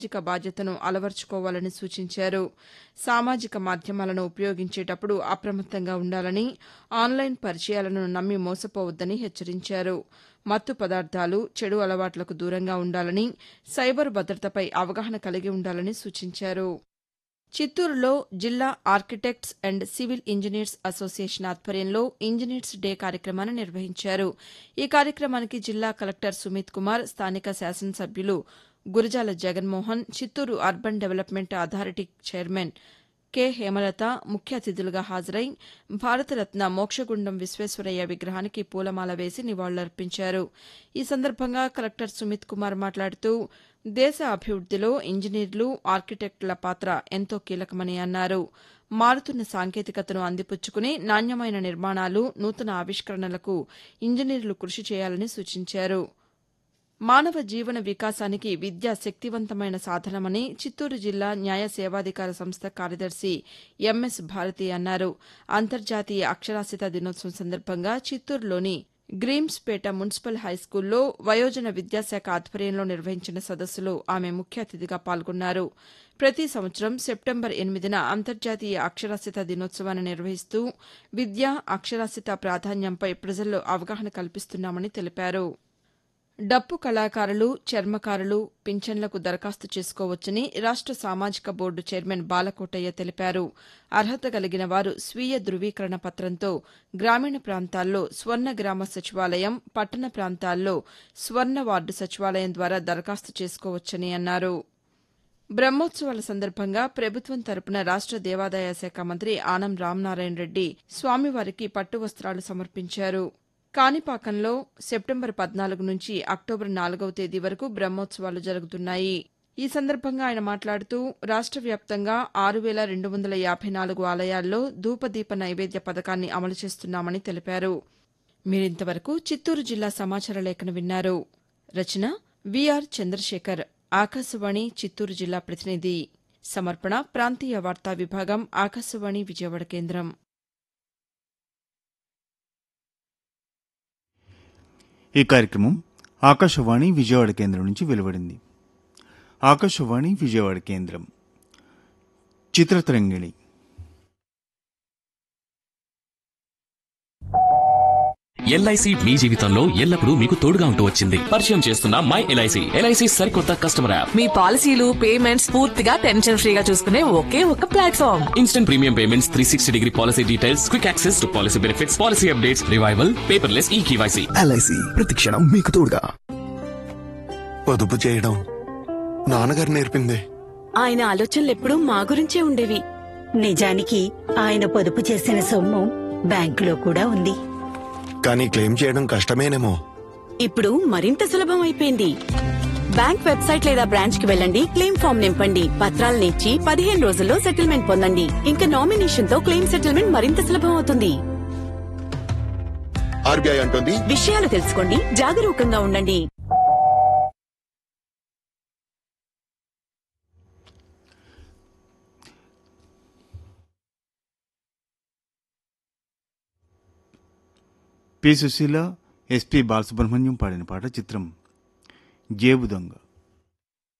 సామాజిక బాధ్యతను అలవర్చుకోవాలని సూచించారు సామాజిక మాధ్యమాలను ఉపయోగించేటప్పుడు అప్రమత్తంగా ఉండాలని ఆన్లైన్ పరిచయాలను నమ్మి మోసపోవద్దని హెచ్చరించారు మత్తు పదార్థాలు చెడు అలవాట్లకు దూరంగా ఉండాలని సైబర్ భద్రతపై అవగాహన కలిగి ఉండాలని సూచించారు చిత్తూరులో జిల్లా architects and civil engineers association ఆధ్వర్యంలో ఇంజనీర్స్ డే కార్యక్రమాన్ని నిర్వహించారు ఈ కార్యక్రమానికి జిల్లా కలెక్టర్ సుమిత్ కుమార్ స్థానిక శాసనసభ్యులు Gurajala Jaganmohan Chittoor urban development authority chairman K Hemalatha ముఖ్య అతిథులుగా హాజరై భారతరత్న మోక్షగుండం విశ్వేశ్వరయ్య విగ్రహానికి పూలమాల వేసి నివాళులర్పించారు ఈ సందర్భంగా కలెక్టర్ సుమిత్ కుమార్ మాట్లాడుతూ దేశ అభివృద్దిలో ఇంజనీర్లు ఆర్కిటెక్టుల పాత్ర ఎంతో కీలకమని అన్నారు మారుతున్న సాంకేతికతను అందిపుచ్చుకుని నాణ్యమైన నిర్మాణాలు నూతన ఆవిష్కరణలకు ఇంజనీర్లు కృషి చేయాలని సూచించారు మానవ జీవన వికాసానికి విద్య శక్తివంతమైన సాధనమని చిత్తూరు జిల్లా న్యాయ సేవాధికార సంస్థ కార్యదర్శి ఎంఎస్ భారతి అన్నారు అంతర్జాతీయ అక్షరాస్యత దినోత్సవం సందర్భంగా చిత్తూరులోని గ్రీమ్స్పేట మున్సిపల్ హైస్కూల్లో వయోజన విద్యాశాఖ ఆధ్వర్యంలో నిర్వహించిన సదస్సులో ఆమె ముఖ్య అతిథిగా పాల్గొన్నారు ప్రతి సంవత్సరం సెప్టెంబర్ ఎనిమిదిన అంతర్జాతీయ అక్షరాస్యత దినోత్సవాన్ని నిర్వహిస్తూ విద్య అక్షరాస్యత ప్రాధాన్యంపై ప్రజల్లో అవగాహన కల్పిస్తున్నామని తెలిపారు డప్పు కళాకారులు చర్మకారులు పింఛన్లకు దరఖాస్తు చేసుకోవచ్చని రాష్ట సామాజిక బోర్డు చైర్మన్ బాలకోటయ్య తెలిపారు అర్హత కలిగిన వారు స్వీయ ధృవీకరణ పత్రంతో గ్రామీణ ప్రాంతాల్లో స్వర్ణ గ్రామ సచివాలయం పట్టణ ప్రాంతాల్లో స్వర్ణ వార్డు సచివాలయం ద్వారా దరఖాస్తు చేసుకోవచ్చని అన్నారు బ్రహ్మోత్సవాల సందర్భంగా ప్రభుత్వం తరపున రాష్ట దేవాదాయ శాఖ మంత్రి ఆనం రామనారాయణ రెడ్డి స్వామివారికి పట్టు వస్త్రాలు సమర్పించారు కాణిపాకంలో సెప్టెంబర్ పద్నాలుగు నుంచి అక్టోబర్ నాలుగవ తేదీ వరకు బ్రహ్మోత్సవాలు జరుగుతున్నాయి ఈ సందర్భంగా ఆయన మాట్లాడుతూ రాష్ట వ్యాప్తంగా ఆరు వేల రెండు వందల యాభై నాలుగు ఆలయాల్లో ధూపదీప నైవేద్య పథకాన్ని అమలు చేస్తున్నామని తెలిపారు మీరింతవరకు చిత్తూరు జిల్లా సమాచార లేఖను విన్నారు రచన విఆర్ చంద్రశేఖర్ ఆకాశవాణి చిత్తూరు జిల్లా ప్రతినిధి సమర్పణ ప్రాంతీయ వార్తా విభాగం ఆకాశవాణి విజయవాడ కేంద్రం ఈ కార్యక్రమం ఆకాశవాణి విజయవాడ కేంద్రం నుంచి వెలువడింది ఆకాశవాణి విజయవాడ కేంద్రం చిత్రతరంగిణి ఎల్ఐసి మీ జీవితంలో ఎల్లప్పుడూ మీకు తోడుగా ఉంటూ వచ్చింది పరిచయం చేస్తున్న మై ఎల్ఐసి ఎల్ఐసి సరికొత్త కస్టమర్ యాప్ మీ పాలసీలు పేమెంట్స్ పూర్తిగా టెన్షన్ ఫ్రీగా చూసుకునే ఒకే ఒక platform instant premium payments three sixty degree policy details quick access to policy benefits policy updates revival paperless e KYC LIC ప్రతిక్షణం మీకు తోడుగా పొదుపు చేయడం నాన్నగారు నేర్పింది ఆయన ఆలోచనలు ఎప్పుడూ మా గురించే ఉండేవి నిజానికి ఆయన పొదుపు చేసిన సొమ్ము బ్యాంకులో కూడా ఉంది కానీ క్లెయిమ్ చేయడం కష్టమేనేమో ఇప్పుడు మరింత సులభం అయిపోయింది బ్యాంక్ వెబ్సైట్ లేదా బ్రాంచ్ కి వెళ్ళండి క్లెయిమ్ ఫామ్ నింపండి పత్రాలను ఇచ్చి పదిహేను రోజుల్లో సెటిల్మెంట్ పొందండి ఇంకా నామినేషన్ తో క్లెయిమ్ సెటిల్మెంట్ మరింత సులభం అవుతుంది ఆర్బీఐ అంటుంది విషయాలు తెలుసుకోండి జాగరూకంగా ఉండండి పి సుశీల ఎస్పి బాలసుబ్రహ్మణ్యం పాడిన పాట చిత్రం జేబు దొంగ